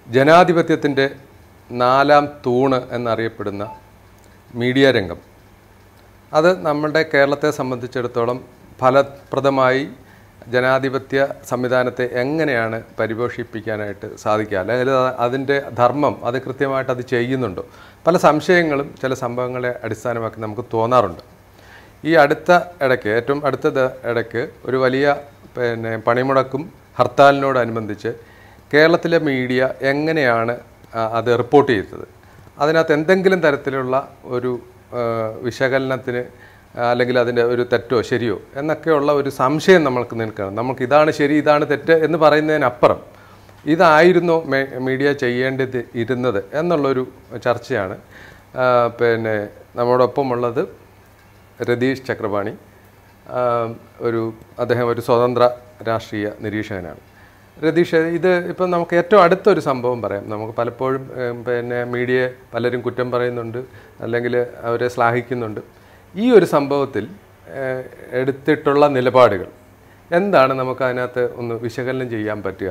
ജനാധിപത്യത്തിൻ്റെ നാലാം തൂണ് എന്നറിയപ്പെടുന്ന മീഡിയ രംഗം അത് നമ്മുടെ കേരളത്തെ സംബന്ധിച്ചിടത്തോളം ഫലപ്രദമായി ജനാധിപത്യ സംവിധാനത്തെ എങ്ങനെയാണ് പരിപോഷിപ്പിക്കാനായിട്ട് സാധിക്കുക അല്ലെങ്കിൽ അത് അതിൻ്റെ ധർമ്മം അത് കൃത്യമായിട്ട് അത് ചെയ്യുന്നുണ്ടോ പല സംശയങ്ങളും ചില സംഭവങ്ങളെ അടിസ്ഥാനമാക്കി നമുക്ക് തോന്നാറുണ്ട് ഈ അടുത്ത ഇടയ്ക്ക് ഏറ്റവും അടുത്ത ദ- ഇടയ്ക്ക് ഒരു വലിയ പിന്നെ പണിമുടക്കും ഹർത്താലിനോടനുബന്ധിച്ച് കേരളത്തിലെ മീഡിയ എങ്ങനെയാണ് ആ, അത് റിപ്പോർട്ട് ചെയ്തത് അതിനകത്ത് എന്തെങ്കിലും തരത്തിലുള്ള ഒരു ആ, വിശകലനത്തിന് ആ, അല്ലെങ്കിൽ അതിൻ്റെ ഒരു തെറ്റോ ശരിയോ എന്നൊക്കെയുള്ള ഒരു സംശയം നമ്മൾക്ക് നിൽക്കണം നമുക്ക് ഇതാണ് ശരി ഇതാണ് തെറ്റ് എന്ന് പറയുന്നതിനപ്പുറം ഇതായിരുന്നോ മേ- മീഡിയ ചെയ്യേണ്ടത് ഇരുന്നത് എന്നുള്ളൊരു ചർച്ചയാണ് ആ, പിന്നെ നമ്മോടൊപ്പമുള്ളത് രതീഷ് ചക്രപാണി ആ, ഒരു അദ്ദേഹം ഒരു സ്വതന്ത്ര രാഷ്ട്രീയ നിരീക്ഷകനാണ് രതീഷ് ഇത് ഇപ്പം നമുക്ക് ഏറ്റവും അടുത്തൊരു സംഭവം പറയാം നമുക്ക് പലപ്പോഴും ഏം, പിന്നെ മീഡിയയെ പലരും കുറ്റം പറയുന്നുണ്ട് അല്ലെങ്കിൽ അവരെ ശ്ലാഘിക്കുന്നുണ്ട് ഈ ഒരു സംഭവത്തിൽ ഏഹ്, എടുത്തിട്ടുള്ള നിലപാടുകൾ എന്താണ് നമുക്ക് അതിനകത്ത് ഒന്ന് വിശകലനം ചെയ്യാൻ പറ്റുക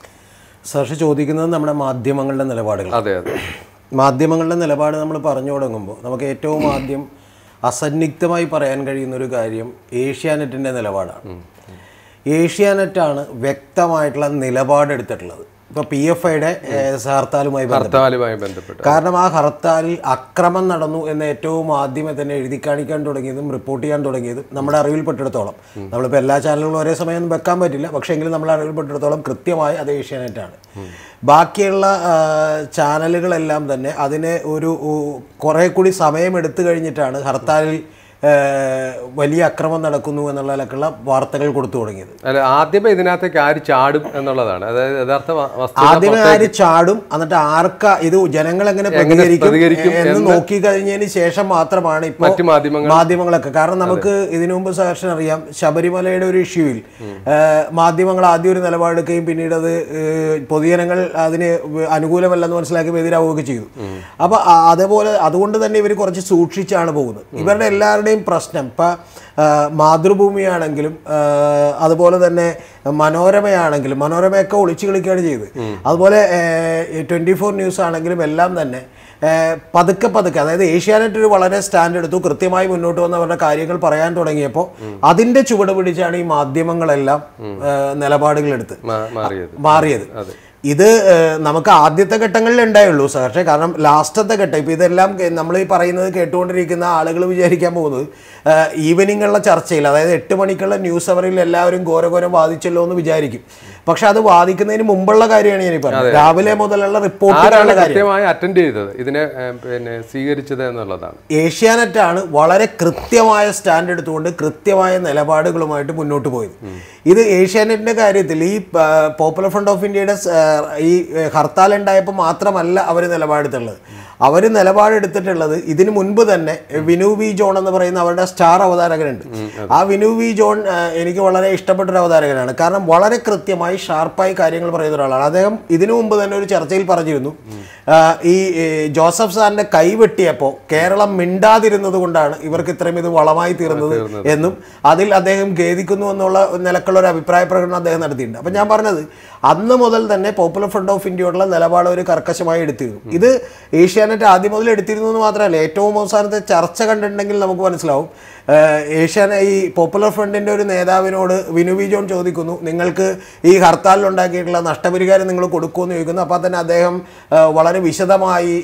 സാക്ഷി ചോദിക്കുന്നത് നമ്മുടെ മാധ്യമങ്ങളുടെ നിലപാടുകൾ അതെ അതെ മാധ്യമങ്ങളുടെ നിലപാട് നമ്മൾ പറഞ്ഞു തുടങ്ങുമ്പോൾ നമുക്ക് ഏറ്റവും ആദ്യം അസന്നിഗ്ധമായി പറയാൻ കഴിയുന്ന ഒരു കാര്യം ഏഷ്യാനെറ്റിൻ്റെ നിലപാടാണ് ഏഷ്യാനെറ്റാണ് വ്യക്തമായിട്ടുള്ള നിലപാടെടുത്തിട്ടുള്ളത് ഇപ്പോൾ പി എഫ് ഐയുടെ ഹർത്താലുമായി ബന്ധപ്പെട്ട് ഹർത്താലുമായി ബന്ധപ്പെട്ട് കാരണം ആ ഹർത്താലിൽ അക്രമം നടന്നു എന്ന് ഏറ്റവും ആദ്യമേ തന്നെ എഴുതി കാണിക്കാൻ തുടങ്ങിയതും റിപ്പോർട്ട് ചെയ്യാൻ തുടങ്ങിയതും നമ്മുടെ അറിവിൽപ്പെട്ടിടത്തോളം നമ്മളിപ്പോൾ എല്ലാ ചാനലുകളും ഒരേ സമയം ഒന്നും വെക്കാൻ പറ്റില്ല പക്ഷേ എങ്കിലും നമ്മുടെ അറിവിൽപ്പെട്ടിടത്തോളം കൃത്യമായി അത് ഏഷ്യാനെറ്റാണ് ബാക്കിയുള്ള ആ, ചാനലുകളെല്ലാം തന്നെ അതിന് ഒരു ഉ- കുറേ കൂടി സമയം എടുത്തു കഴിഞ്ഞിട്ടാണ് ഹർത്താലിൽ ആ, വലിയ അക്രമം നടക്കുന്നു എന്നുള്ള നിലക്കുള്ള വാർത്തകൾ കൊടുത്തു തുടങ്ങിയത് അല്ല ആദ്യമേ ഇതിനകത്തേക്ക് ആര് ചാടും എന്നുള്ളതാണ് അതായത് യഥാർത്ഥ വ- വസ്തുത ആദ്യമേ ആര് ചാടും എന്നിട്ട് ആർക്ക ഇത് ജനങ്ങൾ എങ്ങനെ പ്രതികരിക്കും പ്രതികരിക്കും എന്ന് നോക്കി കഴിഞ്ഞതിന് ശേഷം മാത്രമാണ് ഇപ്പോൾ മറ്റു മാധ്യമങ്ങൾ മാധ്യമങ്ങളൊക്കെ കാരണം നമുക്ക് ഇതിനു മുമ്പ് സാക്ഷൻ അറിയാം ശബരിമലയുടെ ഒരു ഇഷ്യൂവിൽ മാധ്യമങ്ങൾ ആദ്യം ഒരു നിലപാടെടുക്കുകയും പിന്നീട് അത് ഏഹ്, പൊതുജനങ്ങൾ അതിന് അനുകൂലമല്ലെന്ന് മനസ്സിലാക്കി എതിരാവുകയൊക്കെ ചെയ്തു അപ്പൊ ആ- അതേപോലെ അതുകൊണ്ട് തന്നെ ഇവർ കുറച്ച് സൂക്ഷിച്ചാണ് പോകുന്നത് ഇവരുടെ എല്ലാവരുടെയും പ്രശ്നം ഇപ്പൊ ആ, മാതൃഭൂമിയാണെങ്കിലും ആ, അതുപോലെ തന്നെ മനോരമയാണെങ്കിലും മനോരമയൊക്കെ ഒളിച്ചു കളിക്കുകയാണ് ചെയ്തത് അതുപോലെ ട്വന്റി ഫോർ ന്യൂസ് ആണെങ്കിലും എല്ലാം തന്നെ ഏഹ് പതുക്കെ പതുക്കെ അതായത് ഏഷ്യാനെറ്റ് ഒരു വളരെ സ്റ്റാൻഡ് എടുത്തു കൃത്യമായി മുന്നോട്ട് വന്ന് അവരുടെ കാര്യങ്ങൾ പറയാൻ തുടങ്ങിയപ്പോൾ അതിന്റെ ചുവട് പിടിച്ചാണ് ഈ മാധ്യമങ്ങളെല്ലാം ഏഹ് നിലപാടുകൾ എടുത്ത് മാ- മാറിയത് മാറിയത് ഇത് ഏഹ് നമുക്ക് ആദ്യത്തെ ഘട്ടങ്ങളിൽ ഉണ്ടായുള്ളൂ പക്ഷേ കാരണം ലാസ്റ്റത്തെ ഘട്ടം ഇപ്പം ഇതെല്ലാം നമ്മൾ ഈ പറയുന്നത് കേട്ടുകൊണ്ടിരിക്കുന്ന ആളുകൾ വിചാരിക്കാൻ പോകുന്നത് ഈവനിങ്ങുള്ള ചർച്ചയിൽ അതായത് എട്ട് മണിക്കുള്ള ന്യൂസ് അവറിൽ എല്ലാവരും ഘോരഘോരം വാദിച്ചല്ലോ എന്ന് വിചാരിക്കും പക്ഷെ അത് വാദിക്കുന്നതിന് മുമ്പുള്ള കാര്യമാണ് ഞാൻ ഈ പറഞ്ഞത് രാവിലെ മുതലുള്ള റിപ്പോർട്ടുകളുടെ ആരാണ് കാര്യം കൃത്യമായി അറ്റൻഡ് ചെയ്തത് ഇതിനെ ഏഹ്, പിന്നെ സ്വീകരിച്ചത് എന്നുള്ളതാണ് ഏഷ്യാനെറ്റാണ് വളരെ കൃത്യമായ സ്റ്റാൻഡ് എടുത്തുകൊണ്ട് കൃത്യമായ നിലപാടുകളുമായിട്ട് മുന്നോട്ട് പോയത് ഇത് ഏഷ്യാനെറ്റിന്റെ കാര്യത്തിൽ ഈ ആ, പോപ്പുലർ ഫ്രണ്ട് ഓഫ് ഇന്ത്യയുടെ സ്, ആ, ഈ ഏ, ഹർത്താൽ ഉണ്ടായപ്പോൾ മാത്രമല്ല അവർ നിലപാടെടുത്തുള്ളത് അവർ നിലപാടെടുത്തിട്ടുള്ളത് ഇതിനു മുൻപ് തന്നെ വിനു വി ജോൺ എന്ന് പറയുന്ന അവരുടെ സ്റ്റാർ അവതാരകനുണ്ട് ആ വിനു വി ജോൺ ആ, എനിക്ക് വളരെ ഇഷ്ടപ്പെട്ട ഒരു അവതാരകനാണ് കാരണം വളരെ കൃത്യമായി ഷാർപ്പായി കാര്യങ്ങൾ പറയുന്ന ഒരാളാണ് അദ്ദേഹം ഇതിനു മുമ്പ് തന്നെ ഒരു ചർച്ചയിൽ പറഞ്ഞിരുന്നു ആ, ഈ ഏ, ജോസഫ് സാറിന്റെ കൈ വെട്ടിയപ്പോൾ കേരളം മിണ്ടാതിരുന്നത് കൊണ്ടാണ് ഇവർക്ക് ഇത്രയും ഇത് വളമായി തീർന്നത് എന്നും അതിൽ അദ്ദേഹം ഖേദിക്കുന്നു എന്നുള്ള നിലക്കുള്ള ഒരു അഭിപ്രായ പ്രകടനം അദ്ദേഹം നടത്തിയിട്ടുണ്ട് അപ്പം ഞാൻ പറഞ്ഞത് അന്ന് മുതൽ തന്നെ പോപ്പുലർ ഫ്രണ്ട് ഓഫ് ഇന്ത്യയോടുള്ള നിലപാട് ഒരു കർക്കശമായി എടുത്തിരുന്നു ഇത് ഏഷ്യാനെറ്റ് ആദ്യം മുതൽ എടുത്തിരുന്നു എന്ന് മാത്രമല്ല ഏറ്റവും അവസാനത്തെ ചർച്ച കണ്ടിട്ടുണ്ടെങ്കിൽ നമുക്ക് മനസ്സിലാവും ഏഹ് ഏഷ്യാന ഈ പോപ്പുലർ ഫ്രണ്ടിന്റെ ഒരു നേതാവിനോട് വിനു വി ജോൺ ചോദിക്കുന്നു നിങ്ങൾക്ക് ഈ ഹർത്താലിൽ ഉണ്ടാക്കിയിട്ടുള്ള നഷ്ടപരിഹാരം നിങ്ങൾ കൊടുക്കുമെന്ന് ചോദിക്കുന്നു അപ്പോൾ തന്നെ അദ്ദേഹം ഏഹ് വളരെ വിശദമായി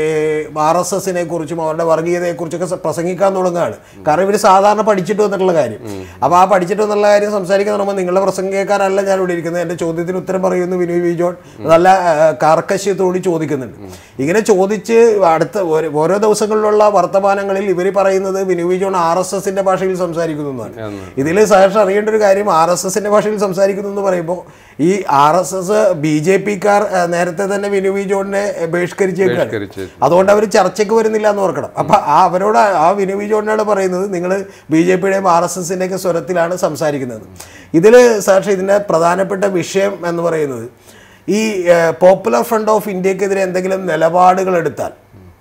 ആർ എസ് എസിനെ കുറിച്ചും അവരുടെ വർഗീയതയെക്കുറിച്ചൊക്കെ സ- പ്രസംഗിക്കാൻ തുടങ്ങുകയാണ് കാരണം ഇവർ സാധാരണ പഠിച്ചിട്ട് വന്നിട്ടുള്ള കാര്യം അപ്പോൾ ആ പഠിച്ചിട്ട് വന്നുള്ള കാര്യം സംസാരിക്കാൻ തുടങ്ങുമ്പോൾ നിങ്ങളുടെ പ്രസംഗം കേൾക്കാനല്ല ഞാൻ ഇവിടെ ഇരിക്കുന്നത് എൻ്റെ ചോദ്യത്തിന് ഉത്തരം പറയുന്നു വിനു വി ജോൺ നല്ല ഏഹ്, കാർക്കശ്യത്തോട് ചോദിക്കുന്നുണ്ട് ഇങ്ങനെ ചോദിച്ച് അടുത്ത ഓരോ- ഓരോ ദിവസങ്ങളിലുള്ള വർത്തമാനങ്ങളിൽ ഇവർ പറയുന്നത് Vinu V John R S എസിന്റെ ഭാഷയിൽ സംസാരിക്കുന്നു എന്നാണ് ഇതിൽ സഹർഷ അറിയേണ്ട ഒരു കാര്യം ആർ എസ് എസിന്റെ ഭാഷയിൽ സംസാരിക്കുന്നു എന്ന് പറയുമ്പോൾ ഈ R S S B J പിക്കാർ നേരത്തെ തന്നെ വിനു വി ജോണിനെ ബഹിഷ്കരിച്ചേക്കാണ് ബഹിഷ്കരിച്ചു. അതുകൊണ്ട് അവർ ചർച്ചയ്ക്ക് വരുന്നില്ല എന്ന് ഓർക്കണം അപ്പൊ ആ അവരോട് ആ വിനു വി ജോണിനോട് പറയുന്നത് നിങ്ങൾ ബി ജെ പിയുടെയും ആർ എസ് എസിൻ്റെയൊക്കെ സ്വരത്തിലാണ് സംസാരിക്കുന്നത് ഇതിൽ സാക്ഷി ഇതിൻ്റെ പ്രധാനപ്പെട്ട വിഷയം എന്ന് പറയുന്നത് ഈ പോപ്പുലർ ഫ്രണ്ട് ഓഫ് ഇന്ത്യക്കെതിരെ എന്തെങ്കിലും നിലപാടുകൾ എടുത്താൽ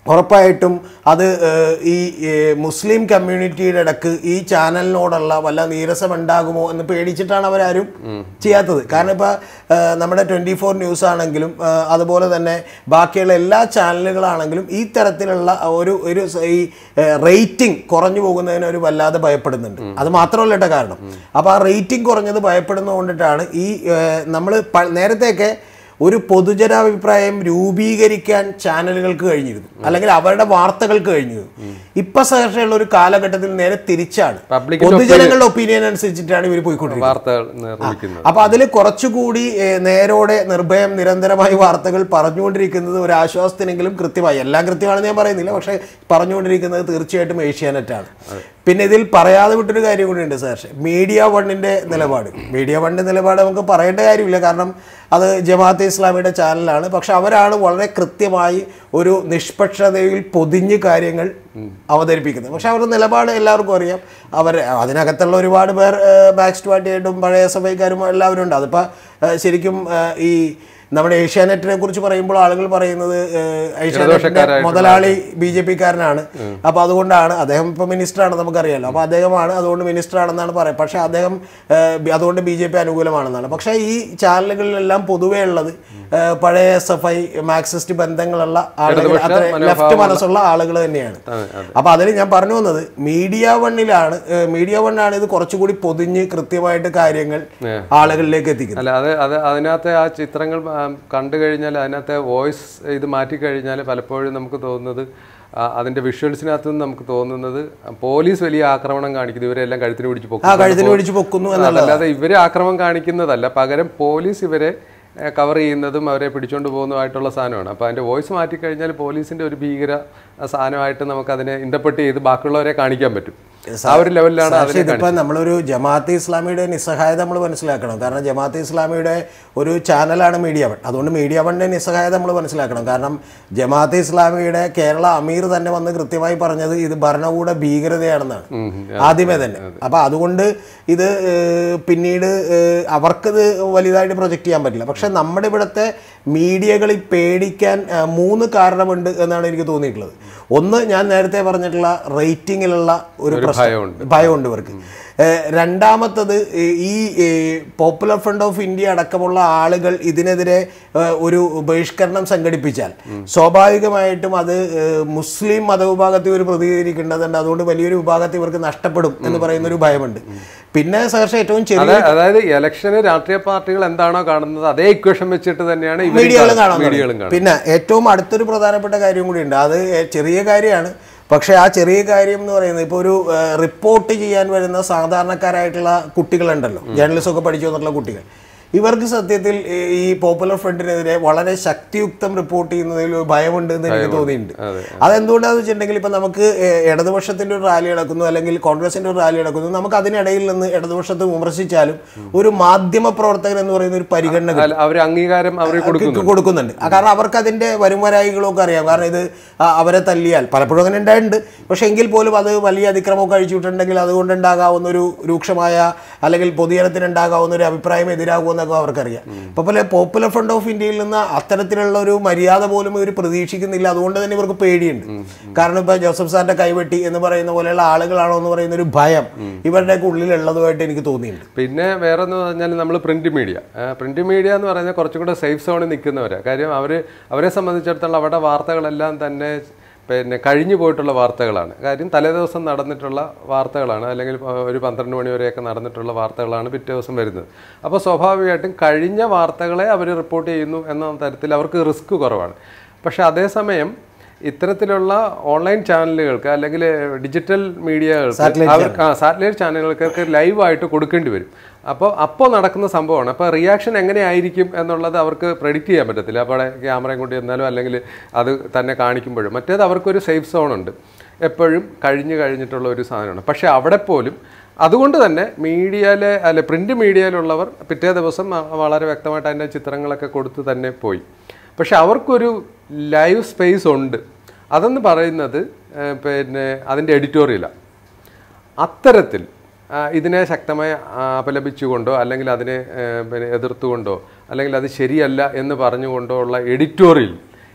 ഉറപ്പായിട്ടും അത് ഏഹ്, ഈ ഏഹ്, മുസ്ലിം കമ്മ്യൂണിറ്റിയുടെ ഇടക്ക് ഈ ചാനലിനോടുള്ള വല്ല നീരസം ഉണ്ടാകുമോ എന്ന് പേടിച്ചിട്ടാണ് അവരാരും ചെയ്യാത്തത് കാരണം ഇപ്പോൾ നമ്മുടെ ട്വൻറ്റി ഫോർ ന്യൂസ് ആണെങ്കിലും ഏഹ്, അതുപോലെ തന്നെ ബാക്കിയുള്ള എല്ലാ ചാനലുകളാണെങ്കിലും ഈ തരത്തിലുള്ള ഒരു ഒരു സ- ഈ റേറ്റിംഗ് കുറഞ്ഞു പോകുന്നതിന് ഒരു വല്ലാതെ ഭയപ്പെടുന്നുണ്ട് അത് മാത്രമല്ല കേട്ടോ കാരണം അപ്പോൾ ആ റേറ്റിംഗ് കുറഞ്ഞത് ഭയപ്പെടുന്നത് കൊണ്ടിട്ടാണ് ഈ നമ്മൾ നേരത്തെയൊക്കെ ഒരു പൊതുജനാഭിപ്രായം രൂപീകരിക്കാൻ ചാനലുകൾക്ക് കഴിഞ്ഞിരുന്നു അല്ലെങ്കിൽ അവരുടെ വാർത്തകൾക്ക് കഴിഞ്ഞിരുന്നു ഇപ്പൊ സഹർഷയുള്ള ഒരു കാലഘട്ടത്തിൽ നേരെ തിരിച്ചാണ് Public പൊതുജനങ്ങളുടെ ഒപ്പീനിയൻ അനുസരിച്ചിട്ടാണ് ഇവർ പോയിക്കൊണ്ടിരിക്കുന്നത് വാർത്തകൾ നിർമ്മിക്കുന്നത് അപ്പൊ അതിൽ കുറച്ചുകൂടി ഏഹ്, നേരോടെ നിർഭയം നിരന്തരമായി വാർത്തകൾ പറഞ്ഞുകൊണ്ടിരിക്കുന്നത് ഒരു ആശ്വാസത്തിനെങ്കിലും കൃത്യമായി എല്ലാം കൃത്യമാണെന്ന് ഞാൻ പറയുന്നില്ല പക്ഷേ പറഞ്ഞുകൊണ്ടിരിക്കുന്നത് തീർച്ചയായിട്ടും ഏഷ്യാനെറ്റാണ് പിന്നെ ഇതിൽ പറയാതെ വിട്ടൊരു കാര്യം കൂടിയുണ്ട് സാർ മീഡിയ വണ്ണിന്റെ നിലപാട് മീഡിയ വണ്ണിന്റെ നിലപാട് നമുക്ക് പറയേണ്ട കാര്യമില്ല കാരണം അത് ജമാഅത്തെ ഇസ്ലാമിയുടെ ചാനലാണ് പക്ഷെ അവരാണ് വളരെ കൃത്യമായി ഒരു നിഷ്പക്ഷതയിൽ പൊതിഞ്ഞ് കാര്യങ്ങൾ അവതരിപ്പിക്കുന്നത് പക്ഷെ അവരുടെ നിലപാട് എല്ലാവർക്കും അറിയാം അവർ അതിനകത്തുള്ള ഒരുപാട് പേർ ബാക്ക് പാർട്ടിയായിട്ടും പഴയ സഭയ്ക്കാരും എല്ലാവരും ഉണ്ട് അതിപ്പോൾ ശരിക്കും ആ, ഈ നമ്മുടെ ഏഷ്യാനെറ്റിനെ കുറിച്ച് പറയുമ്പോൾ ആളുകൾ പറയുന്നത് ഏഹ്, ഏഷ്യാനെറ്റിന്റെ മുതലാളി ബി ജെ പിക്കാരനാണ് അപ്പൊ അതുകൊണ്ടാണ് അദ്ദേഹം ഇപ്പൊ മിനിസ്റ്ററാണ് നമുക്കറിയാലോ അപ്പൊ അദ്ദേഹമാണ് അതുകൊണ്ട് മിനിസ്റ്റർ ആണെന്നാണ് പറയുന്നത് പക്ഷെ അദ്ദേഹം ഏഹ്, ബി- അതുകൊണ്ട് ബി ജെ പി അനുകൂലമാണെന്നാണ് പക്ഷെ ഈ ചാനലുകളിലെല്ലാം പൊതുവേ ഉള്ളത് ഏഹ്, പഴയ എസ് എഫ് ഐ മാർക്സിസ്റ്റ് ബന്ധങ്ങളുള്ള ആളുകൾ ലെഫ്റ്റ് മനസ്സുള്ള ആളുകൾ തന്നെയാണ് അപ്പൊ അതിൽ ഞാൻ പറഞ്ഞു വന്നത് മീഡിയ വണ്ണിലാണ് ഏഹ്, മീഡിയ വണ്ണാണ് ഇത് കുറച്ചുകൂടി പൊതിഞ്ഞ് കൃത്യമായിട്ട് കാര്യങ്ങൾ ആളുകളിലേക്ക് എത്തിക്കുന്നത് അല്ല അത് അത് അതിനകത്തെ ആ ചിത്രങ്ങൾ ആ, കണ്ടു കഴിഞ്ഞാൽ അതിനകത്തെ വോയിസ് ഇത് മാറ്റി കഴിഞ്ഞാൽ പലപ്പോഴും നമുക്ക് തോന്നുന്നത് ആ, അതിന്റെ വിഷ്വൽസിനകത്ത് നിന്ന് നമുക്ക് തോന്നുന്നത് പോലീസ് വലിയ ആക്രമണം കാണിക്കുന്നു ഇവരെല്ലാം കഴുത്തിന് പിടിച്ച് ആ പൊക്കും കഴുത്തിന് പിടിച്ച് പൊക്കുന്നു എന്നല്ല അതല്ലാതെ ഇവര് ആക്രമണം കാണിക്കുന്നതല്ല പകരം പോലീസ് ഇവരെ കവർ ചെയ്യുന്നതും അവരെ പിടിച്ചോണ്ട് പോകുന്നതുമായിട്ടുള്ള സാധനമാണ് അപ്പോൾ അതിന്റെ വോയിസ് മാറ്റിക്കഴിഞ്ഞാൽ പോലീസിന്റെ ഒരു ഭീകര സാധനമായിട്ട് നമുക്ക് അതിനെ ഇന്റർപ്രറ്റ് ചെയ്ത് ബാക്കിയുള്ളവരെ കാണിക്കാൻ പറ്റും ആ ഒരു ലെവലിലാണ് പക്ഷേ അതിനെ ഇതിപ്പോ നമ്മളൊരു ജമാഅത്ത് ഇസ്ലാമിയുടെ നിസ്സഹായത നമ്മൾ മനസ്സിലാക്കണം കാരണം ജമാഅത്ത് ഇസ്ലാമിയുടെ ഒരു ചാനലാണ് മീഡിയ വൺ അതുകൊണ്ട് മീഡിയ വണ്ണിന്റെ നിസ്സഹായത നമ്മൾ മനസ്സിലാക്കണം കാരണം ജമാഅത്ത് ഇസ്ലാമിയുടെ കേരള അമീർ തന്നെ വന്ന് കൃത്യമായി പറഞ്ഞത് ഇത് ഭരണകൂട ഭീകരതയാണെന്നാണ് ആദ്യമേ തന്നെ അപ്പൊ അതുകൊണ്ട് ഇത് ഏഹ്, പിന്നീട് ഏഹ്, അവർക്കിത് വലുതായിട്ട് പ്രൊജക്റ്റ് ചെയ്യാൻ പറ്റില്ല പക്ഷെ നമ്മുടെ ഇവിടുത്തെ മീഡിയകളിൽ പേടിക്കാൻ ഏഹ്, മൂന്ന് കാരണമുണ്ട് എന്നാണ് എനിക്ക് തോന്നിയിട്ടുള്ളത് ഒന്ന് ഞാൻ നേരത്തെ പറഞ്ഞിട്ടുള്ള റേറ്റിംഗിലുള്ള ഒരു പ്രശ്നം ഭയമുണ്ട് ഭയമുണ്ട് ഇവർക്ക് ഏഹ് രണ്ടാമത്തത് ഈ- ഈ പോപ്പുലർ ഫ്രണ്ട് ഓഫ് ഇന്ത്യ അടക്കമുള്ള ആളുകൾ ഇതിനെതിരെ ഏഹ് ഒരു ബഹിഷ്കരണം സംഘടിപ്പിച്ചാൽ സ്വാഭാവികമായിട്ടും അത് ഏഹ് മുസ്ലിം മതവിഭാഗത്തിൽ ഒരു പ്രതികരിക്കേണ്ടതുണ്ട് അതുകൊണ്ട് വലിയൊരു വിഭാഗത്തിൽ ഇവർക്ക് നഷ്ടപ്പെടും എന്ന് പറയുന്ന ഒരു ഭയമുണ്ട് പിന്നെ സഹർഷ ഏറ്റവും ചെറിയ അതെ അതായത് ഇലക്ഷന് രാഷ്ട്രീയ പാർട്ടികൾ എന്താണോ കാണുന്നത് അതേ ഇക്വേഷൻ വെച്ചിട്ട് തന്നെയാണ് ഇവര് മീഡിയകളും കാണുന്നത്. കാണാൻ മീഡിയകളും തുടങ്ങി. കാണും പിന്നെ ഏറ്റവും അടുത്തൊരു പ്രധാനപ്പെട്ട കാര്യം കൂടി ഉണ്ട് അത് ഏ- ചെറിയ കാര്യമാണ് പക്ഷേ ആ ചെറിയ കാര്യം എന്ന് പറയുന്നത് ഇപ്പോൾ ഒരു ഏ, റിപ്പോർട്ട് ചെയ്യാൻ വരുന്ന സാധാരണക്കാരായിട്ടുള്ള കുട്ടികളുണ്ടല്ലോ ജേർണലിസം ഒക്കെ പഠിച്ചു വന്നിട്ടുള്ള കുട്ടികൾ ഇവർക്ക് സത്യത്തിൽ ഈ- ഈ പോപ്പുലർ ഫ്രണ്ടിനെതിരെ വളരെ ശക്തിയുക്തം റിപ്പോർട്ട് ചെയ്യുന്നതിൽ ഒരു ഭയമുണ്ട് എന്ന് എനിക്ക് തോന്നിയിട്ടുണ്ട് അതെന്തുകൊണ്ടാന്ന് വെച്ചിട്ടുണ്ടെങ്കിൽ ഇപ്പൊ നമുക്ക് ഏ, ഇടതുപക്ഷത്തിന്റെ ഒരു റാലി നടക്കുന്നു അല്ലെങ്കിൽ കോൺഗ്രസിന്റെ ഒരു റാലി നടക്കുന്നു നമുക്ക് അതിനിടയിൽ നിന്ന് ഇടതുപക്ഷത്തെ വിമർശിച്ചാലും ഒരു മാധ്യമ പ്രവർത്തകൻ എന്ന് പറയുന്ന ഒരു പരിഗണന കിട്ടും. അല്ല, അവര് അംഗീകാരം അവർ കൊടുക്കുന്നു ക്ക് കൊടുക്കുന്നുണ്ട് ആ, കാരണം അവർക്ക് അതിന്റെ വരുംവരായികളൊക്കെ അറിയാം കാരണം ഇത് ആ, അവരെ തല്ലിയാൽ പലപ്പോഴും അങ്ങനെ ഉണ്ടായിട്ടുണ്ട് പക്ഷെ എങ്കിൽ പോലും അത് വലിയ അതിക്രമമൊക്കെ അഴിച്ചുവിട്ടുണ്ടെങ്കിൽ അതുകൊണ്ട് ഉണ്ടാകാവുന്ന ഒരു രൂക്ഷമായ അല്ലെങ്കിൽ പൊതുജനത്തിന് ഉണ്ടാകാവുന്ന ഒരു അഭിപ്രായം എതിരാകുമെന്നൊക്കെ അവർക്കറിയാം ഇപ്പൊ പോലെ പോപ്പുലർ ഫ്രണ്ട് ഓഫ് ഇന്ത്യയിൽ നിന്ന് അത്തരത്തിലുള്ള ഒരു മര്യാദ പോലും ഇവർ പ്രതീക്ഷിക്കുന്നില്ല അതുകൊണ്ട് തന്നെ ഇവർക്ക് പേടിയുണ്ട് കാരണം ഇപ്പൊ ജോസഫ് സാറിന്റെ കൈവെട്ടി എന്ന് പറയുന്ന പോലെയുള്ള ആളുകളാണോ എന്ന് പറയുന്ന ഒരു ഭയം ഇവരുടെയൊക്കെ ഉള്ളിലുള്ളതുമായിട്ട് എനിക്ക് തോന്നിയിട്ടുണ്ട് പിന്നെ വേറെ എന്ന് പറഞ്ഞാൽ നമ്മൾ പ്രിന്റ് മീഡിയ പ്രിന്റ് മീഡിയ എന്ന് പറയുന്നത് കുറച്ചും കൂടെ സേഫ് സോണിൽ നിൽക്കുന്നവരാണ് കാര്യം അവർ അവരെ സംബന്ധിച്ചിടത്തോളം അവരുടെ വാർത്തകളെല്ലാം തന്നെ പിന്നെ കഴിഞ്ഞു പോയിട്ടുള്ള വാർത്തകളാണ് കാര്യം തലേദിവസം നടന്നിട്ടുള്ള വാർത്തകളാണ് അല്ലെങ്കിൽ ഇപ്പൊ ഒരു പന്ത്രണ്ട് മണി വരെയൊക്കെ നടന്നിട്ടുള്ള വാർത്തകളാണ് പിറ്റേ ദിവസം വരുന്നത് അപ്പോൾ സ്വാഭാവികമായിട്ടും കഴിഞ്ഞ വാർത്തകളെ അവർ റിപ്പോർട്ട് ചെയ്യുന്നു എന്ന തരത്തിൽ അവർക്ക് റിസ്ക് കുറവാണ് പക്ഷേ അതേസമയം ഇത്തരത്തിലുള്ള ഓൺലൈൻ ചാനലുകൾക്ക് അല്ലെങ്കിൽ ഡിജിറ്റൽ മീഡിയകൾക്ക് അവർക്ക് ആ സാറ്റലൈറ്റ് ചാനലുകൾക്ക് ലൈവായിട്ട് കൊടുക്കേണ്ടി വരും അപ്പോൾ അപ്പോൾ നടക്കുന്ന സംഭവമാണ് അപ്പോൾ റിയാക്ഷൻ എങ്ങനെയായിരിക്കും എന്നുള്ളത് അവർക്ക് പ്രെഡിക്റ്റ് ചെയ്യാൻ പറ്റത്തില്ല അപ്പോൾ അവിടെ ക്യാമറയും കൊണ്ട് ചെന്നാലും അല്ലെങ്കിൽ അത് തന്നെ കാണിക്കുമ്പോഴും മറ്റേത് അവർക്കൊരു സേഫ് സോൺ ഉണ്ട് എപ്പോഴും കഴിഞ്ഞു കഴിഞ്ഞിട്ടുള്ള ഒരു സാധനമാണ് പക്ഷേ അവിടെ പോലും അതുകൊണ്ട് തന്നെ മീഡിയയിലെ അല്ലെ പ്രിന്റ് മീഡിയയിലുള്ളവർ പിറ്റേ ദിവസം വ- വളരെ വ്യക്തമായിട്ട് അതിൻ്റെ ചിത്രങ്ങളൊക്കെ കൊടുത്ത് തന്നെ പോയി പക്ഷെ അവർക്കൊരു ലൈവ് സ്പേസ് ഉണ്ട് അതെന്ന് പറയുന്നത് ഏഹ്, പിന്നെ അതിൻ്റെ എഡിറ്റോറിയലാണ് അത്തരത്തിൽ ആ, ഇതിനെ ശക്തമായി ആ, അപലപിച്ചുകൊണ്ടോ അല്ലെങ്കിൽ അതിനെ ഏഹ്, പിന്നെ എതിർത്തുകൊണ്ടോ അല്ലെങ്കിൽ അത് ശരിയല്ല എന്ന് പറഞ്ഞുകൊണ്ടോ ഉള്ള എഡിറ്റോറിയൽ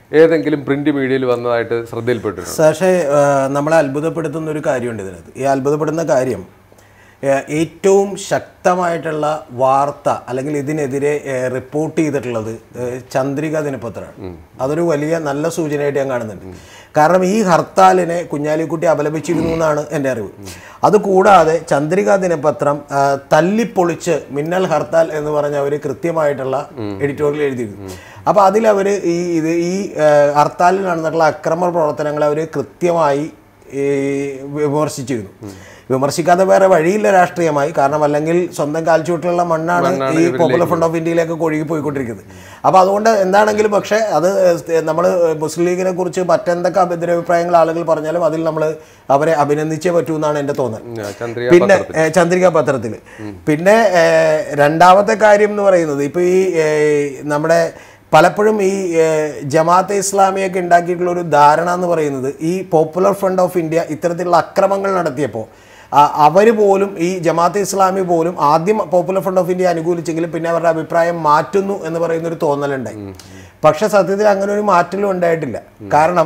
ഏതെങ്കിലും പ്രിന്റ് മീഡിയയിൽ വന്നതായിട്ട് ശ്രദ്ധയിൽപ്പെട്ടിട്ടുണ്ട് പക്ഷേ നമ്മളെ അത്ഭുതപ്പെടുത്തുന്ന ഒരു കാര്യമുണ്ട് ഇതിനകത്ത് ഈ അത്ഭുതപ്പെടുന്ന കാര്യം ആ, ഏറ്റവും ശക്തമായിട്ടുള്ള വാർത്ത അല്ലെങ്കിൽ ഇതിനെതിരെ ആ, റിപ്പോർട്ട് ചെയ്തിട്ടുള്ളത് ആ, ചന്ദ്രിക ദിനപത്രമാണ് അതൊരു വലിയ നല്ല സൂചനയായിട്ട് ഞാൻ കാണുന്നുണ്ട് കാരണം ഈ ഹർത്താലിനെ കുഞ്ഞാലിക്കുട്ടി അപലപിച്ചിരുന്നു എന്നാണ് എൻ്റെ അറിവ് അതുകൂടാതെ ചന്ദ്രിക ദിനപത്രം ആ, തല്ലിപ്പൊളിച്ച് മിന്നൽ ഹർത്താൽ എന്ന് പറഞ്ഞ അവർ കൃത്യമായിട്ടുള്ള എഡിറ്റോറിയൽ എഴുതിയിരുന്നു അപ്പോൾ അതിലവർ ഈ ഇത് ഈ ആ, ഹർത്താലിൽ നടന്നിട്ടുള്ള അക്രമ പ്രവർത്തനങ്ങളെ അവർ കൃത്യമായി ഈ വിമർശിച്ചിരുന്നു വിമർശിക്കാതെ വേറെ വഴിയില്ല രാഷ്ട്രീയമായി കാരണം അല്ലെങ്കിൽ സ്വന്തം കാൽച്ചുവട്ടിലുള്ള മണ്ണാണ് ഈ പോപ്പുലർ ഫ്രണ്ട് ഓഫ് ഇന്ത്യയിലേക്ക് ഒഴുകി പോയിക്കൊണ്ടിരിക്കുന്നത് അപ്പോൾ അതുകൊണ്ട് എന്താണെങ്കിലും പക്ഷേ അത് നമ്മൾ മുസ്ലിം ലീഗിനെ കുറിച്ച് മറ്റെന്തൊക്കെ അഭിപ്രായങ്ങൾ ആളുകൾ പറഞ്ഞാലും അതിൽ നമ്മൾ അവരെ അഭിനന്ദിച്ചേ പറ്റൂ എന്നാണ് എൻ്റെ തോന്നൽ ആ, ചന്ദ്രിക പിന്നെ ഏ, ചന്ദ്രിക പത്രത്തിൽ പിന്നെ ഏ, രണ്ടാമത്തെ കാര്യം എന്ന് പറയുന്നത് ഇപ്പോൾ ഈ ഏ, നമ്മുടെ പലപ്പോഴും ഈ ഏ, ജമാഅത്തെ ഇസ്ലാമിയൊക്കെ ഉണ്ടാക്കിയിട്ടുള്ള ഒരു ധാരണ എന്ന് പറയുന്നത് ഈ പോപ്പുലർ ഫ്രണ്ട് ഓഫ് ഇന്ത്യ ഇത്തരത്തിലുള്ള അക്രമങ്ങൾ നടത്തിയപ്പോൾ അവർ പോലും ഈ ജമാഅത്തെ ഇസ്ലാമി പോലും ആദ്യം പോപ്പുലർ ഫ്രണ്ട് ഓഫ് ഇന്ത്യ അനുകൂലിച്ചെങ്കിലും പിന്നെ അവരുടെ അഭിപ്രായം മാറ്റുന്നു എന്ന് പറയുന്ന ഒരു തോന്നലുണ്ടായി പക്ഷെ സത്യത്തിൽ അങ്ങനെ ഒരു മാറ്റലും ഉണ്ടായിട്ടില്ല കാരണം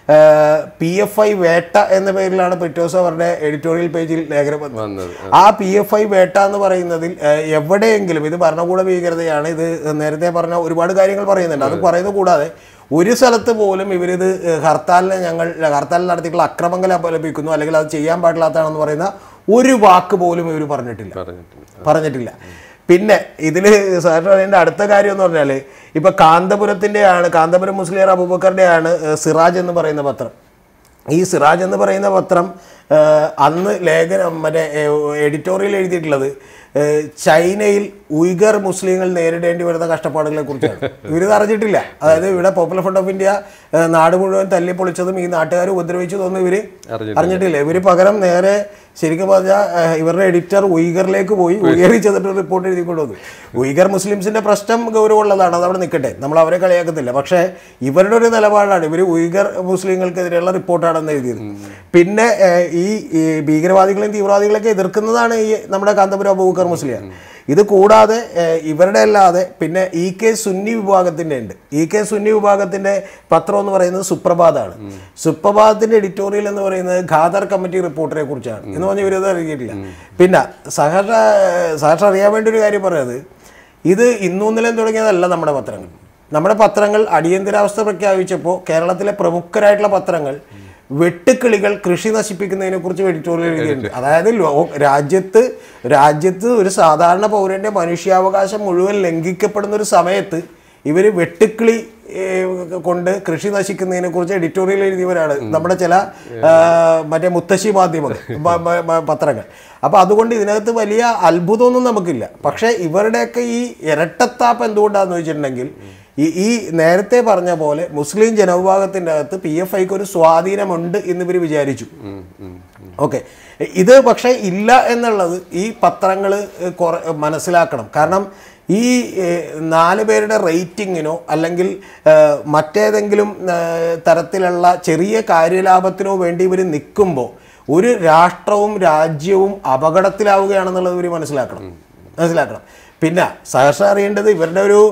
പി എഫ് ഐ വേട്ട എന്ന പേരിലാണ് പെറ്റോസ് അവരുടെ എഡിറ്റോറിയൽ പേജിൽ ലേഖനം വന്നത് വന്നത് ആ പി എഫ് ഐ വേട്ട എന്ന് പറയുന്നതിൽ ഏഹ്, എവിടെയെങ്കിലും ഇത് ഭരണകൂട ഭീകരതയാണ് ഇത് നേരത്തെ പറഞ്ഞ ഒരുപാട് കാര്യങ്ങൾ പറയുന്നുണ്ട് അത് പറയുന്നത് കൂടാതെ ഒരു സ്ഥലത്ത് പോലും ഇവരിത് ഏഹ്, ഹർത്താലിനെ ഞങ്ങൾ ഹർത്താലിൽ നടത്തിയിട്ടുള്ള അക്രമങ്ങൾ അപലപിക്കുന്നു അല്ലെങ്കിൽ അത് ചെയ്യാൻ പാടില്ലാത്തതാണെന്ന് പറയുന്ന ഒരു വാക്ക് പോലും ഇവർ പറഞ്ഞിട്ടില്ല പറഞ്ഞിട്ടുണ്ട് പറഞ്ഞിട്ടില്ല പിന്നെ ഇതിൽ സാറിന് അതിൻ്റെ അടുത്ത കാര്യം എന്ന് പറഞ്ഞാൽ ഇപ്പൊ കാന്തപുരത്തിൻ്റെയാണ് കാന്തപുരം മുസ്ലിയർ അബൂബക്കറിൻ്റെയാണ് സിറാജ് എന്ന് പറയുന്ന പത്രം ഈ സിറാജ് എന്ന് പറയുന്ന പത്രം ആ, അന്ന് ലേഖനം മറ്റേ എഡിറ്റോറിയൽ എഴുതിയിട്ടുള്ളത് ആ, ചൈനയിൽ ഉയ്ഗർ മുസ്ലിങ്ങൾ നേരിടേണ്ടി വരുന്ന കഷ്ടപ്പാടുകളെ കുറിച്ചാണ് ഇവരിത് അറിഞ്ഞിട്ടില്ല അതായത് ഇവിടെ പോപ്പുലർ ഫ്രണ്ട് ഓഫ് ഇന്ത്യ ആ, നാട് മുഴുവൻ തല്ലിപ്പൊളിച്ചതും ഈ നാട്ടുകാർ ഉപദ്രവിച്ചതൊന്നും ഇവര് അറിഞ്ഞിട്ടില്ല. അറിഞ്ഞിട്ടില്ല ഇവര് പകരം നേരെ ശരിക്കും പറഞ്ഞാൽ ഇവരുടെ എഡിറ്റർ ഉയ്ഗറിലേക്ക് പോയി ഉയ്ഗറിൽ ചെന്നിട്ട് റിപ്പോർട്ട് എഴുതി കൊണ്ടുവന്നു ഉയ്ഗർ മുസ്ലിംസിന്റെ പ്രശ്നം ഗൗരവമുള്ളതാണ് അത് അവിടെ നിൽക്കട്ടെ നമ്മൾ അവരെ കളിയാക്കുന്നില്ല പക്ഷേ ഇവരുടെ ഒരു നിലപാടാണ് ഇവർ ഉയ്ഗർ മുസ്ലിങ്ങൾക്കെതിരെയുള്ള റിപ്പോർട്ടാണെന്ന് എഴുതിയത് പിന്നെ ഏഹ്, ഈ ഈ ഭീകരവാദികളെയും തീവ്രവാദികളെയൊക്കെ എതിർക്കുന്നതാണ് ഈ നമ്മുടെ കാന്തപുരം അബൂബക്കർ മുസ്ലിയാർ ഇത് കൂടാതെ ഏഹ്, ഇവരുടെ അല്ലാതെ പിന്നെ ഇ കെ സുന്നി വിഭാഗത്തിന്റെ ഉണ്ട് ഇ കെ സുന്നി വിഭാഗത്തിന്റെ പത്രം എന്ന് പറയുന്നത് സുപ്രഭാതാണ് സുപ്രഭാതത്തിന്റെ എഡിറ്റോറിയൽ എന്ന് പറയുന്നത് ഖാദർ കമ്മിറ്റി റിപ്പോർട്ടിനെ കുറിച്ചാണ് എന്ന് പറഞ്ഞ് ഇവരത് അറിയിട്ടില്ല പിന്നെ സഹർഷ സഹർഷ അറിയാൻ വേണ്ടി ഒരു കാര്യം പറയുന്നത് ഇത് ഇന്നും ഇന്നലെയും തുടങ്ങിയതല്ല നമ്മുടെ പത്രങ്ങൾ നമ്മുടെ പത്രങ്ങൾ അടിയന്തരാവസ്ഥ പ്രഖ്യാപിച്ചപ്പോൾ കേരളത്തിലെ പ്രമുഖരായിട്ടുള്ള പത്രങ്ങൾ വെട്ടുക്കിളികൾ കൃഷി നശിപ്പിക്കുന്നതിനെ കുറിച്ച് എഡിറ്റോറിയൽ എഴുതിയിട്ടുണ്ട് അതായത് ലോ- രാജ്യത്ത് രാജ്യത്ത് ഒരു സാധാരണ പൗരന്റെ മനുഷ്യാവകാശം മുഴുവൻ ലംഘിക്കപ്പെടുന്ന ഒരു സമയത്ത് ഇവർ വെട്ടുക്കിളി ഏഹ്, കൊണ്ട് കൃഷി നശിക്കുന്നതിനെ കുറിച്ച് എഡിറ്റോറിയൽ എഴുതിയവരാണ് നമ്മുടെ ചില ആ, മറ്റേ മുത്തശ്ശി മാധ്യമങ്ങൾ മ- മ- മ- പത്രങ്ങൾ അപ്പൊ അതുകൊണ്ട് ഇതിനകത്ത് വലിയ അത്ഭുതമൊന്നും നമുക്കില്ല പക്ഷേ ഇവരുടെയൊക്കെ ഈ ഇരട്ടത്താപ്പ് എന്തുകൊണ്ടാന്ന് വെച്ചിട്ടുണ്ടെങ്കിൽ ഈ ഈ നേരത്തെ പറഞ്ഞ പോലെ മുസ്ലിം ജനവിഭാഗത്തിൻ്റെ അകത്ത് പി എഫ് ഐക്ക് ഒരു സ്വാധീനമുണ്ട് എന്ന് ഇവർ വിചാരിച്ചു ഉം, ഉം. ഓക്കെ ഇത് പക്ഷേ ഇല്ല എന്നുള്ളത് ഈ പത്രങ്ങൾ മനസ്സിലാക്കണം കാരണം ഈ ഏഹ്, നാല് പേരുടെ റേറ്റിങ്ങിനോ അല്ലെങ്കിൽ ഏഹ്, മറ്റേതെങ്കിലും ഏഹ്, തരത്തിലുള്ള ചെറിയ കാര്യലാഭത്തിനോ വേണ്ടി ഇവർ നിൽക്കുമ്പോൾ ഒരു രാഷ്ട്രവും രാജ്യവും അപകടത്തിലാവുകയാണെന്നുള്ളത് ഇവർ മനസ്സിലാക്കണം മനസ്സിലാക്കണം പിന്നെ സഹർഷ അറിയേണ്ടത് ഇവരുടെ ഒരു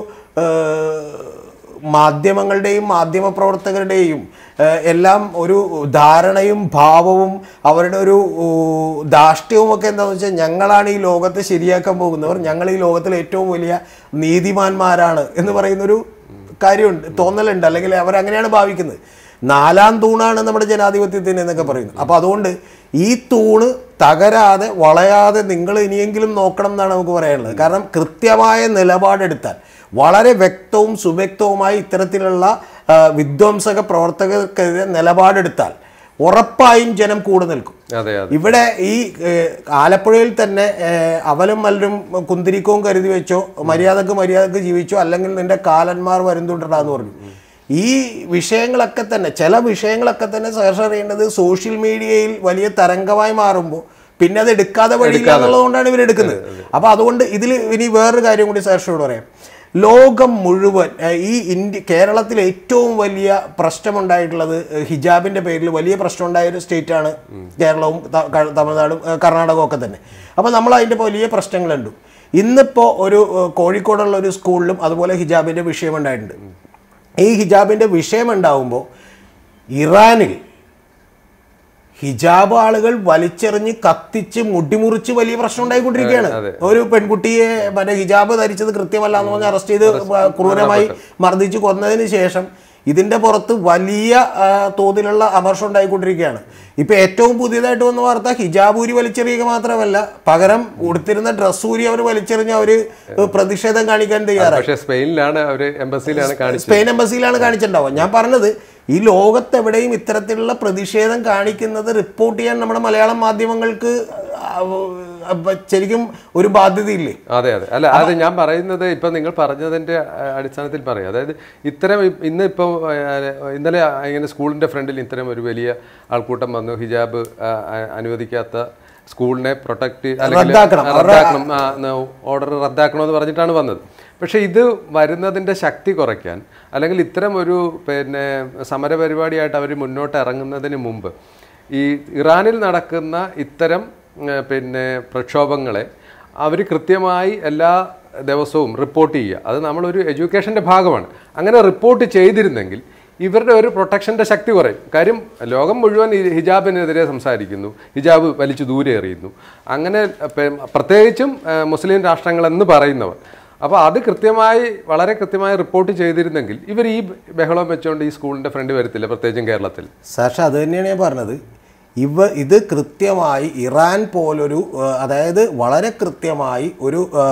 ഏഹ്, മാധ്യമങ്ങളുടെയും മാധ്യമ പ്രവർത്തകരുടെയും ഏഹ്, എല്ലാം ഒരു ധാരണയും ഭാവവും അവരുടെ ഒരു ഊ, ധാർഷ്ട്യവും ഒക്കെ എന്താണെന്ന് വെച്ചാൽ ഞങ്ങളാണ് ഈ ലോകത്തെ ശരിയാക്കാൻ പോകുന്നവർ ഞങ്ങൾ ഈ ലോകത്തിലെ ഏറ്റവും വലിയ നീതിമാന്മാരാണ് എന്ന് പറയുന്നൊരു കാര്യമുണ്ട് തോന്നലുണ്ട് അല്ലെങ്കിൽ അവരങ്ങനെയാണ് ഭാവിക്കുന്നത് നാലാം തൂണാണ് നമ്മുടെ ജനാധിപത്യത്തിന് എന്നൊക്കെ പറയുന്നത് അപ്പോൾ അതുകൊണ്ട് ഈ തൂണ് തകരാതെ വളയാതെ നിങ്ങൾ ഇനിയെങ്കിലും നോക്കണം എന്നാണ് നമുക്ക് പറയാനുള്ളത് കാരണം കൃത്യമായ നിലപാടെടുത്താൽ വളരെ വ്യക്തവും സുവ്യക്തവുമായി ഇത്തരത്തിലുള്ള ആ, വിധ്വംസക പ്രവർത്തകർക്കെതിരെ നിലപാടെടുത്താൽ ഉറപ്പായും ജനം കൂടെ നിൽക്കും അതെ അതെ ഇവിടെ ഈ ഏഹ്, ആലപ്പുഴയിൽ തന്നെ ഏഹ്, അവലും മലരും കുന്തിരിക്കവും കരുതി വെച്ചോ മര്യാദക്ക് മര്യാദക്ക് ജീവിച്ചോ അല്ലെങ്കിൽ നിന്റെ കാലന്മാർ വരുന്നുണ്ടാന്ന് പറഞ്ഞു ഈ വിഷയങ്ങളൊക്കെ തന്നെ ചില വിഷയങ്ങളൊക്കെ തന്നെ സഹർഷ അറിയേണ്ടത് സോഷ്യൽ മീഡിയയിൽ വലിയ തരംഗമായി മാറുമ്പോൾ പിന്നെ അത് എടുക്കാതെ വഴിയില്ല എന്നുള്ളതുകൊണ്ടാണ് ഇവർ എടുക്കുന്നത് അപ്പൊ അതുകൊണ്ട് ഇതിൽ ഇനി വേറൊരു കാര്യം കൂടി സഹർഷയോട് പറയാം ലോകം മുഴുവൻ ഏഹ്, ഈ ഇന്ത്യ കേരളത്തിൽ ഏറ്റവും വലിയ പ്രശ്നമുണ്ടായിട്ടുള്ളത് ഏഹ്, ഹിജാബിന്റെ പേരിൽ വലിയ പ്രശ്നമുണ്ടായ ഒരു സ്റ്റേറ്റാണ് കേരളവും ത- ക- തമിഴ്നാടും ഏഹ്, കർണാടകവും ഒക്കെ തന്നെ അപ്പോൾ നമ്മൾ അതിൻ്റെ വലിയ പ്രശ്നങ്ങളുണ്ട് ഇന്നിപ്പോൾ ഒരു ഏഹ്, കോഴിക്കോടുള്ള ഒരു സ്കൂളിലും അതുപോലെ ഹിജാബിന്റെ വിഷയം ഉണ്ടായിട്ടുണ്ട് ഈ ഹിജാബിൻ്റെ വിഷയം ഉണ്ടാവുമ്പോൾ ഇറാനിൽ ഹിജാബ് ആളുകൾ വലിച്ചെറിഞ്ഞ് കത്തിച്ച് മുടിമുറിച്ച് വലിയ പ്രശ്നം ഉണ്ടായിക്കൊണ്ടിരിക്കുകയാണ് ഒരു പെൺകുട്ടിയെ മറ്റേ ഹിജാബ് ധരിച്ചത് കൃത്യമല്ല എന്ന് പറഞ്ഞ് അറസ്റ്റ് ചെയ്ത് ക്രൂരമായി മർദ്ദിച്ച് കൊന്നതിന് ശേഷം ഇതിന്റെ പുറത്ത് വലിയ ആ, തോതിലുള്ള അമർഷം ഉണ്ടായിക്കൊണ്ടിരിക്കുകയാണ് ഇപ്പൊ ഏറ്റവും പുതിയതായിട്ട് വന്ന വാർത്ത ഹിജാബ് ഊരി വലിച്ചെറിയുക മാത്രമല്ല പകരം ഉടുത്തിരുന്ന ഡ്രസ് ഊരി അവർ വലിച്ചെറിഞ്ഞ് അവര് പ്രതിഷേധം കാണിക്കാൻ തയ്യാറായി പക്ഷേ സ്പെയിനിലാണ് അവർ എംബസിയിലാണ് കാണിച്ചത് സ്പെയിൻ എംബസിയിലാണ് കാണിച്ചിട്ടുണ്ടാവുക ഞാൻ പറഞ്ഞത് ഈ ലോകത്തെവിടെയും ഇത്തരത്തിലുള്ള പ്രതിഷേധം കാണിക്കുന്നത് റിപ്പോർട്ട് ചെയ്യാൻ നമ്മുടെ മലയാളം മാധ്യമങ്ങൾക്ക് ആ, ആ, ശരിക്കും ഒരു ബാധ്യതയില്ലേ അതെ അതെ അല്ല അത് ഞാൻ പറയുന്നത് ഇപ്പൊ നിങ്ങൾ പറഞ്ഞതിന്റെ ആ, അടിസ്ഥാനത്തിൽ പറയാം അതായത് ഇത്തരം ഇ- ഇന്ന് ഇപ്പോൾ ഇന്നലെ ഇങ്ങനെ സ്കൂളിന്റെ ഫ്രണ്ടിൽ ഇത്തരം ഒരു വലിയ ആൾക്കൂട്ടം വന്നു ഹിജാബ് ആ, ആ, അനുവദിക്കാത്ത സ്കൂളിനെ പ്രൊട്ടക്ട് റദ്ദാക്കണം. റദ്ദാക്കണം ഓർഡർ റദ്ദാക്കണം എന്ന് പറഞ്ഞിട്ടാണ് വന്നത് പക്ഷേ ഇത് വരുന്നതിന്റെ ശക്തി കുറയ്ക്കാൻ അല്ലെങ്കിൽ ഇത്തരം ഒരു പിന്നെ സമരപരിപാടിയായിട്ട് അവർ മുന്നോട്ട് ഇറങ്ങുന്നതിന് മുമ്പ് ഈ ഇറാനിൽ നടക്കുന്ന ഇത്തരം ഉം, പിന്നെ പ്രക്ഷോഭങ്ങളെ അവർ കൃത്യമായി എല്ലാ ദിവസവും റിപ്പോർട്ട് ചെയ്യുക അത് നമ്മളൊരു എഡ്യൂക്കേഷൻ്റെ ഭാഗമാണ് അങ്ങനെ റിപ്പോർട്ട് ചെയ്തിരുന്നെങ്കിൽ ഇവരുടെ ഒരു പ്രൊട്ടക്ഷൻ്റെ ശക്തി കുറയും കാര്യം ലോകം മുഴുവൻ ഈ ഹിജാബിനെതിരെ സംസാരിക്കുന്നു ഹിജാബ് വലിച്ചു ദൂരെ എറിയുന്നു അങ്ങനെ പെ- പ്രത്യേകിച്ചും ആ, മുസ്ലിം രാഷ്ട്രങ്ങളെന്ന് പറയുന്നവർ അപ്പോൾ അത് കൃത്യമായി വളരെ കൃത്യമായി റിപ്പോർട്ട് ചെയ്തിരുന്നെങ്കിൽ ഇവർ ഈ ബഹളം വെച്ചുകൊണ്ട് ഈ സ്കൂളിൻ്റെ ഫ്രണ്ട് വരത്തില്ല പ്രത്യേകിച്ചും കേരളത്തിൽ സാക്ഷ അത് തന്നെയാണ് ഞാൻ പറഞ്ഞത് ഇവ ഇത് കൃത്യമായി ഇറാൻ പോലൊരു ആ, അതായത് വളരെ കൃത്യമായി ഒരു ആ,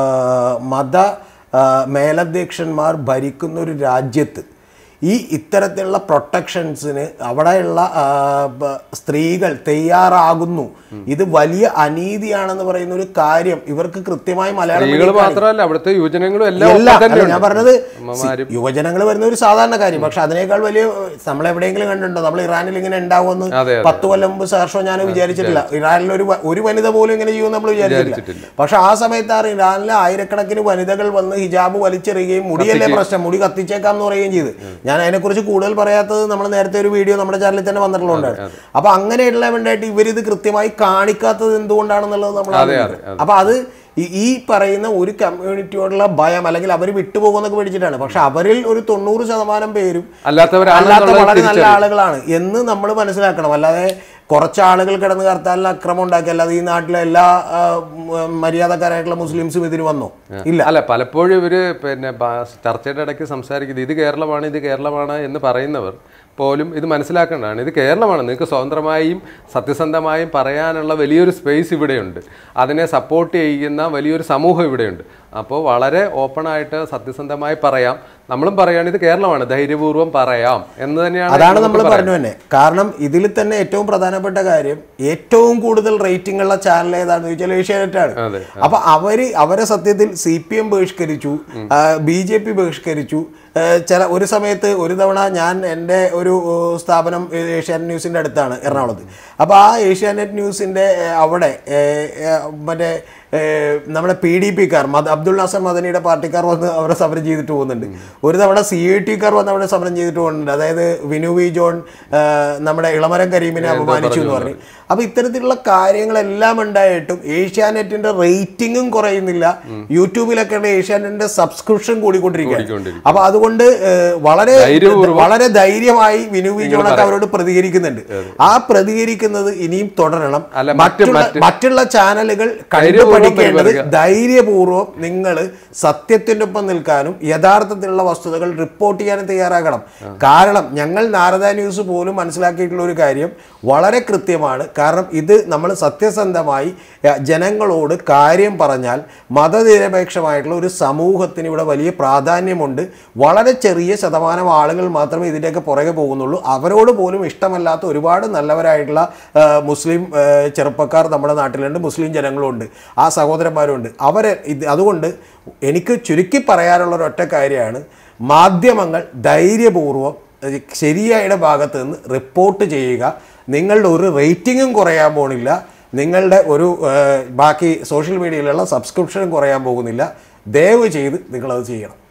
മത ആ, മേലധ്യക്ഷന്മാർ ഭരിക്കുന്ന ഒരു രാജ്യത്ത് ഈ ഇത്തരത്തിലുള്ള പ്രൊട്ടക്ഷൻസിന് അവിടെയുള്ള ആ, ബ- സ്ത്രീകൾ തയ്യാറാകുന്നു ഇത് വലിയ അനീതിയാണെന്ന് പറയുന്ന ഒരു കാര്യം ഇവർക്ക് കൃത്യമായി മലയാളം സ്ത്രീകൾ മാത്രമല്ല അവിടുത്തെ യുവജനങ്ങളും എല്ലാം അല്ല ഒപ്പം അല്ല, ഞാൻ തന്നെയുണ്ട്. പറഞ്ഞത് അമ്മമാരും യുവജനങ്ങൾ വരുന്ന ഒരു സാധാരണ കാര്യം പക്ഷെ അതിനേക്കാൾ വലിയ നമ്മൾ എവിടെയെങ്കിലും കണ്ടിട്ടുണ്ടോ നമ്മൾ ഇറാനിൽ ഇങ്ങനെ ഉണ്ടാവുമെന്ന് അതെ, അതെ. പത്ത് കൊല്ലം മുമ്പ് സഹർഷോ ഞാൻ വിചാരിച്ചിട്ടില്ല ഇറാനിൽ ഒരു വ- ഒരു വനിത പോലും ഇങ്ങനെ ചെയ്യുമെന്ന് നമ്മൾ വിചാരിച്ചിട്ടില്ല വിചാരിച്ചിട്ടില്ല. പക്ഷെ ആ സമയത്താണ് ഇറാനിലെ ആയിരക്കണക്കിന് വനിതകൾ വന്ന് ഹിജാബ് വലിച്ചെറിയുകയും മുടിയല്ലേ പ്രശ്നം മുടി കത്തിച്ചേക്കാം എന്ന് പറയുകയും ചെയ്ത് ഞാൻ അതിനെക്കുറിച്ച് കൂടുതൽ പറയാത്തത് നമ്മൾ നേരത്തെ ഒരു വീഡിയോ നമ്മുടെ ചാനലിൽ തന്നെ വന്നിട്ടുള്ളതുകൊണ്ടാണ് അപ്പൊ അങ്ങനെയുള്ള വേണ്ടിയിട്ട് ഇവരിത് കൃത്യമായി കാണിക്കാത്തത് എന്തുകൊണ്ടാണെന്നുള്ളത് നമ്മൾ ആലോചിക്കണം. അപ്പൊ അത് ഈ- ഈ പറയുന്ന ഒരു കമ്മ്യൂണിറ്റിയോടുള്ള ഭയം അല്ലെങ്കിൽ അവർ വിട്ടുപോകുന്നൊക്കെ പേടിച്ചിട്ടാണ് പക്ഷെ അവരിൽ ഒരു തൊണ്ണൂറ് ശതമാനം പേരും അല്ലാത്ത അല്ലാത്തവരാണെന്നുള്ളത് വളരെ നല്ല തിരിച്ചറിയും. ആളുകളാണ് എന്ന് നമ്മൾ മനസ്സിലാക്കണം അല്ലാതെ കുറച്ച് ആളുകൾ കിടന്ന് ഹർത്താലിന് അക്രമം ഉണ്ടാക്കി അല്ലാതെ ഈ നാട്ടിലെ എല്ലാ ആ, ഉം, മര്യാദക്കാരായിട്ടുള്ള മുസ്ലിംസും ഇതിന് വന്നോ ഇല്ല അല്ല പലപ്പോഴും ഇവര് പിന്നെ ബ- ചർച്ചയുടെ ഇടയ്ക്ക് സംസാരിക്കുന്നത് ഇത് കേരളമാണ് ഇത് കേരളമാണ് എന്ന് പറയുന്നവർ പോലും ഇത് മനസ്സിലാക്കേണ്ടതാണ് ഇത് കേരളമാണ് നിങ്ങൾക്ക് സ്വതന്ത്രമായും സത്യസന്ധമായും പറയാനുള്ള വലിയൊരു സ്പേസ് ഇവിടെയുണ്ട് അതിനെ സപ്പോർട്ട് ചെയ്യുന്ന വലിയൊരു സമൂഹം ഇവിടെയുണ്ട് അപ്പോൾ വളരെ ഓപ്പണായിട്ട് സത്യസന്ധമായി പറയാം നമ്മളും പറയുകയാണ് ഇത് കേരളമാണ് ധൈര്യപൂർവ്വം പറയാം എന്ന് തന്നെയാണ് അതാണ് നമുക്ക് നമ്മൾ പറയാൻ. പറഞ്ഞു തന്നെ കാരണം ഇതിൽ തന്നെ ഏറ്റവും പ്രധാനപ്പെട്ട കാര്യം ഏറ്റവും കൂടുതൽ റേറ്റിംഗ് ഉള്ള ചാനൽ ഏതാണെന്ന് ചോദിച്ചാൽ ഏഷ്യാനെറ്റ് ആണ് അതെ. അപ്പൊ അവര് അവരെ സത്യത്തിൽ സി പി എം ബഹിഷ്കരിച്ചു ബി ജെ പി ബഹിഷ്കരിച്ചു ആ, ചില ഒരു സമയത്ത് ഒരു തവണ ഞാൻ എൻ്റെ ഒരു ഓ, സ്ഥാപനം ഏ, ഏഷ്യാനെറ്റ് ന്യൂസിൻ്റെ അടുത്താണ് എറണാകുളത്ത് അപ്പോൾ ആ ഏഷ്യാനെറ്റ് ന്യൂസിൻ്റെ ഏ, അവിടെ ഏ, ഏ, മറ്റേ ഏ, നമ്മുടെ പി ഡി പി കാർ മദ അബ്ദുൾ നാസർ മദനിയുടെ പാർട്ടിക്കാർ വന്ന് അവരെ സമരം ചെയ്തിട്ട് പോകുന്നുണ്ട് ഒരു തവണ സി ഐ ടി കാർ വന്ന് അവിടെ സമരം ചെയ്തിട്ട് പോകുന്നുണ്ട് അതായത് വിനു വി ജോൺ ആ, നമ്മുടെ ഇളമരം കരീമിനെ അപമാനിച്ചു എന്ന് പറഞ്ഞു അപ്പൊ ഇത്തരത്തിലുള്ള കാര്യങ്ങളെല്ലാം ഉണ്ടായിട്ടും ഏഷ്യാനെറ്റിന്റെ റേറ്റിംഗും കുറയുന്നില്ല യൂട്യൂബിലൊക്കെ ഏഷ്യാനെറ്റിന്റെ സബ്സ്ക്രിപ്ഷൻ കൂടിക്കൊണ്ടിരിക്കുകയാണ് കൂടിക്കൊണ്ടിരിക്കുകയാണ്. അപ്പൊ അതുകൊണ്ട് ഏഹ്, വളരെ ധൈര്യപൂർവ്വം വളരെ ധൈര്യമായി വിനു വി ജോണൊക്കെ അവരോട് പ്രതികരിക്കുന്നുണ്ട് ആ പ്രതികരിക്കുന്നത് ഇനിയും തുടരണം അല്ല, മറ്റ് മറ്റുള്ള മറ്റ് മറ്റുള്ള ചാനലുകൾ ധൈര്യപൂർവ്വം കണ്ടുപഠിക്കേണ്ടത് പരിപാലിക്കുക. ധൈര്യപൂർവ്വം നിങ്ങൾ സത്യത്തിന്റെ ഒപ്പം നിൽക്കാനും യഥാർത്ഥത്തിലുള്ള വസ്തുതകൾ റിപ്പോർട്ട് ചെയ്യാനും തയ്യാറാകണം കാരണം ഞങ്ങൾ നാരദ ന്യൂസ് പോലും മനസ്സിലാക്കിയിട്ടുള്ള ഒരു കാര്യം വളരെ കൃത്യമാണ് കാരണം ഇത് നമ്മൾ സത്യസന്ധമായി ഏ, ജനങ്ങളോട് കാര്യം പറഞ്ഞാൽ മതനിരപേക്ഷമായിട്ടുള്ള ഒരു സമൂഹത്തിന് ഇവിടെ വലിയ പ്രാധാന്യമുണ്ട് വളരെ ചെറിയ ശതമാനം ആളുകൾ മാത്രമേ ഇതിൻ്റെയൊക്കെ പുറകെ പോകുന്നുള്ളൂ അവരോട് പോലും ഇഷ്ടമല്ലാത്ത ഒരുപാട് നല്ലവരായിട്ടുള്ള ആ, മുസ്ലിം ആ, ചെറുപ്പക്കാർ നമ്മുടെ നാട്ടിലുണ്ട് മുസ്ലിം ജനങ്ങളുണ്ട് ആ സഹോദരന്മാരുണ്ട് അവരെ ഇത് അതുകൊണ്ട് എനിക്ക് ചുരുക്കി പറയാനുള്ള ഒരൊറ്റ കാര്യമാണ് മാധ്യമങ്ങൾ ധൈര്യപൂർവ്വം അത് ശരിയായുടെ ഭാഗത്ത് നിന്ന് റിപ്പോർട്ട് ചെയ്യുക നിങ്ങളുടെ ഒരു റേറ്റിംഗും കുറയാൻ പോണില്ല നിങ്ങളുടെ ഒരു ആ, ബാക്കി സോഷ്യൽ മീഡിയയിലുള്ള സബ്സ്ക്രിപ്ഷനും കുറയാൻ പോകുന്നില്ല ദയവ് ചെയ്ത് നിങ്ങളത് ചെയ്യണം